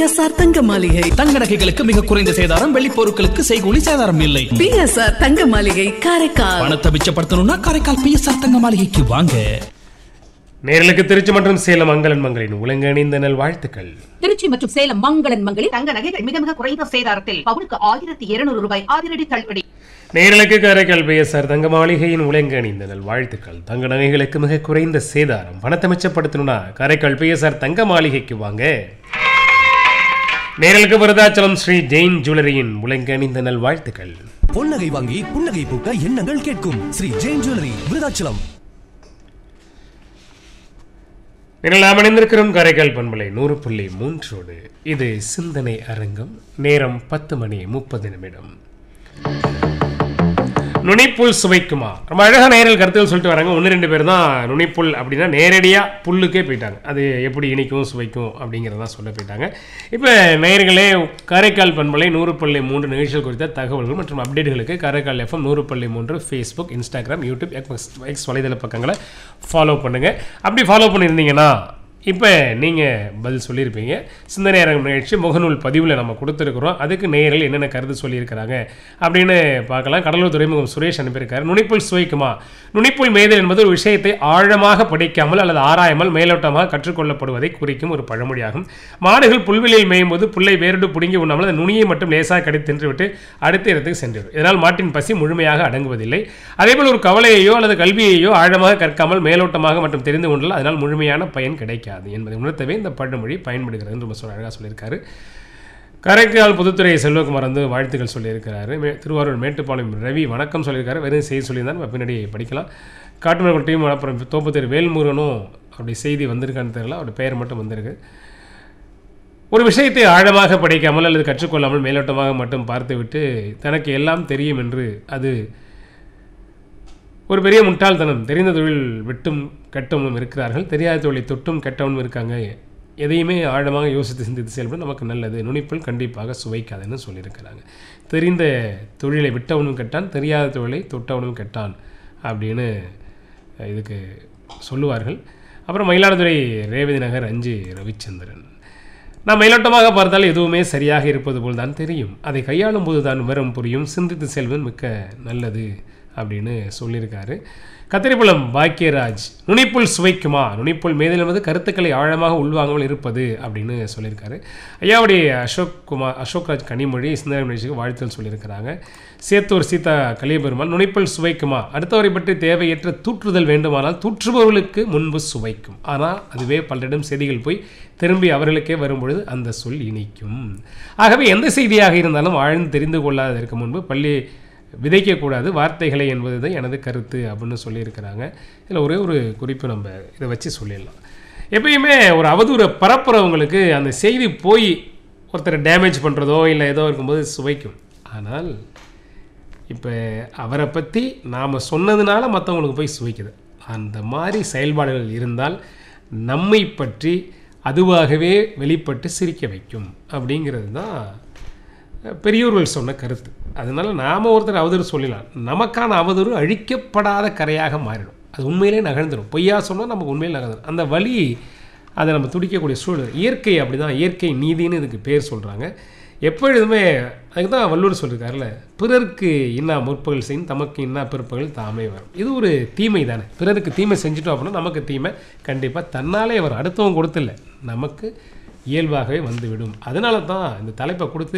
PSR தங்க மாளிகை தங்க நகைகளுக்கு மிக குறைந்த சேதாரம் வெள்ளி பொருட்களுக்கு செய்கூலி சேதாரம் இல்லை பிஎஸ்ஆர் தங்க மாளிகை காரைக்கால் பணத்தை மிச்சப்படுத்தணும்னா காரைக்கால் பிஎஸ்ஆர் தங்க மாளிகைக்கு வாங்க நேர்களுக்கு திருச்சி மற்றும் சேலம் மங்களன் மங்களின் உலகணிந்த நல் வாழ்த்துக்கள் திருச்சி மற்றும் சேலம் மங்களன் மங்களில் தங்க நகைகள் மிக மிக குறைந்த சேதாரத்தில் பவுனுக்கு ஆயிரத்தி இருநூறு ரூபாய் அதிரடி தள்ளுபடி நேர்களுக்கு காரைக்கால் பிஎஸ்ஆர் தங்க மாளிகையின் உலகணிந்த நல் வாழ்த்துக்கள் தங்க நகைகளுக்கு மிக குறைந்த சேதாரம் பணத்தை மிச்சப்படுத்தணும்னா காரைக்கால் பிஎஸ்ஆர் தங்க மாளிகைக்கு வாங்க நேர்களுக்கு விருதாச்சலம் ஸ்ரீ ஜெயின் ஜுவல்லரியின் உலகணிந்த நல் வாழ்த்துக்கள் பொன்னகை வாங்கி புன்னகை பூக்க எண்ணங்கள் கேட்கும் ஸ்ரீ ஜெயின் ஜுவல்லரி விருதாச்சலம் நீங்கள் நாம் இணைந்திருக்கிறோம் காரைக்கால் பண்பலை நூறு புள்ளி மூன்றோடு இது சிந்தனை அரங்கம் நேரம் பத்து மணி முப்பது நிமிடம் நுனிப்புல் சுவைக்குமா ரொம்ப அழகாக நேரில் கருத்துகள் சொல்லிட்டு வராங்க ஒன்று ரெண்டு பேர் தான் நுனிப்புல் அப்படின்னா நேரடியாக புல்லுக்கே போயிட்டாங்க அது எப்படி இனிக்கும் சுவைக்கும் அப்படிங்கிறதான் சொல்ல போயிட்டாங்க இப்போ நேயர்களே காரைக்கால் பண்பலை நூறு புள்ளி மூன்று நிகழ்ச்சிகள் குறித்த தகவல்கள் மற்றும் அப்டேட்டுகளுக்கு காரைக்கால் எஃப்எம் நூறு புள்ளி மூன்று Facebook Instagram YouTube X X வலைதள பக்கங்களை ஃபாலோ பண்ணுங்கள் அப்படி ஃபாலோ பண்ணியிருந்தீங்கன்னா இப்போ நீங்கள் பதில் சொல்லியிருப்பீங்க சிந்தனை அரங்கம் நிகழ்ச்சி முகநூல் பதிவில் நம்ம கொடுத்துருக்குறோம் அதுக்கு நேரில் என்னென்ன கருத்து சொல்லியிருக்கிறாங்க அப்படின்னு பார்க்கலாம் கடலூர் துறைமுகம் சுரேஷ் அனுப்பியிருக்காரு நுனிப்புல் சுவைக்குமா நுனிப்புல் மேதல் என்பது ஒரு விஷயத்தை ஆழமாக படிக்காமல் அல்லது ஆராயாமல் மேலோட்டமாக கற்றுக்கொள்ளப்படுவதை குறிக்கும் ஒரு பழமொழியாகும் மாடுகள் புல்வெளியில் மேயும் போது புல்லை வேரோடு பிடுங்கி உண்ணாமல் அந்த நுனியை மட்டும் லேசாக கடி தின்றுவிட்டு அடுத்த இடத்துக்கு சென்றுவிடும் இதனால் மாட்டின் பசி முழுமையாக அடங்குவதில்லை அதேபோல் ஒரு கவலையையோ அல்லது கல்வியையோ ஆழமாக கற்காமல் மேலோட்டமாக மற்றும் தெரிந்து கொண்டால் அதனால் முழுமையான பயன் கிடைக்காது என்பதை உணர்த்தவே இந்த பழமொழி பயன்படுகிறது ரொம்ப சொல்ல அழகாக சொல்லியிருக்காரு காரைக்கால் பொதுத்துறை செல்வகுமார் வந்து வாழ்த்துக்கள் சொல்லியிருக்கிறாரு மே திருவாரூர் மேட்டுப்பாளையம் ரவி வணக்கம் சொல்லியிருக்காரு வெறும் செய்தி சொல்லியிருந்தார் நம்ம பின்னாடி படிக்கலாம் காட்டுமர்கள் டீம் அப்புறம் தோப்பத்தேர் வேல்முருகனும் அப்படி செய்தி வந்திருக்கான்னு தெரியல அவருடைய பெயர் மட்டும் வந்திருக்கு ஒரு விஷயத்தை ஆழமாக படிக்காமல் அல்லது கற்றுக்கொள்ளாமல் மேலோட்டமாக மட்டும் பார்த்துவிட்டு தனக்கு எல்லாம் தெரியும் என்று அது ஒரு பெரிய முட்டாள்தனம் தெரிந்த தொழில் விட்டும் கெட்டவனும் இருக்கிறார்கள் தெரியாத தொழிலை தொட்டும் கெட்டவனும் இருக்காங்க எதையுமே ஆழமாக யோசித்து சிந்தித்து செயல்பட நமக்கு நல்லது நுனிப்புல் கண்டிப்பாக சுவைக்காதுன்னு சொல்லியிருக்கிறாங்க தெரிந்த தொழிலை விட்டவனும் கெட்டான் தெரியாத தொழிலை தொட்டவனும் கெட்டான் அப்படின்னு இதுக்கு சொல்லுவார்கள் அப்புறம் மயிலாடுதுறை ரேவதி நகர் அஞ்சு ரவிச்சந்திரன் நாம் மேலோட்டமாக பார்த்தால் எதுவுமே சரியாக இருப்பது போல் தான் தெரியும் அதை கையாளும் போது தான் விவரம் புரியும் சிந்தித்து செல்வன் மிக்க நல்லது அப்படின்னு சொல்லியிருக்காரு கத்திரிப்பழம் பாக்கியராஜ் நுனிப்புல் சுவைக்குமா நுனிப்புல் மேதில் என்பது கருத்துக்களை ஆழமாக உள்வாங்காமல் இருப்பது அப்படின்னு சொல்லியிருக்காரு ஐயாவுடைய அசோக் குமார் அசோக்ராஜ் கனிமொழி சிந்தனை நிகழ்ச்சிக்கு வாழ்த்துகள் சொல்லியிருக்கிறாங்க சேத்தூர் சீதா கலியபெருமாள் நுனிப்புல் சுவைக்குமா அடுத்தவரை பற்றி தேவையற்ற தூற்றுதல் வேண்டுமானால் தூற்றுபவர்களுக்கு முன்பு சுவைக்கும் ஆனால் அதுவே பலரிடம் செய்திகள் போய் திரும்பி அவர்களுக்கே வரும்பொழுது அந்த சொல் இனிக்கும் ஆகவே எந்த செய்தியாக இருந்தாலும் ஆழ்ந்து தெரிந்து கொள்ளாததற்கு முன்பு பள்ளி விதைக்கக்கூடாது வார்த்தைகளை என்பது தான் எனது கருத்து அப்படின்னு சொல்லியிருக்கிறாங்க இதில் ஒரே ஒரு குறிப்பு நம்ம இதை வச்சு சொல்லிடலாம் எப்பயுமே ஒரு அவதூறை பரப்புறவங்களுக்கு அந்த செய்தி போய் ஒருத்தரை டேமேஜ் பண்ணுறதோ இல்லை ஏதோ இருக்கும்போது சுவைக்கும் ஆனால் இப்போ அவரை பற்றி நாம் சொன்னதுனால மற்றவங்களுக்கு போய் சுவைக்குது அந்த மாதிரி செயல்பாடுகள் இருந்தால் நம்மை பற்றி அதுவாகவே வெளிப்பட்டு சிரிக்க வைக்கும் அப்படிங்கிறது தான் பெரியோர்கள் சொன்ன கருத்து அதனால நாம் ஒருத்தர் அவதூறு சொல்லலாம் நமக்கான அவதூறு அழிக்கப்படாத கரையாக மாறிடும் அது உண்மையிலே நகர்ந்துடும் பொய்யா சொன்னால் நமக்கு உண்மையிலே நகர்ந்துடும் அந்த வழி அதை நம்ம துடிக்கக்கூடிய சூழல் இயற்கை அப்படி தான் இயற்கை நீதின்னு இதுக்கு பேர் சொல்கிறாங்க எப்பொழுதுமே அதுக்கு தான் வள்ளுவர் சொல்லியிருக்காருல பிறருக்கு இன்னா முற்பகல் செய்யும் தமக்கு இன்னா பிற்பகல் தாமே வரும் இது ஒரு தீமை தானே பிறருக்கு தீமை செஞ்சுட்டோம் அப்படின்னா நமக்கு தீமை கண்டிப்பாக தன்னாலே வரும் அடுத்தவங்க கொடுத்தில்ல நமக்கு இயல்பாகவே வந்துவிடும் அதனால தான் இந்த தலைப்பை கொடுத்து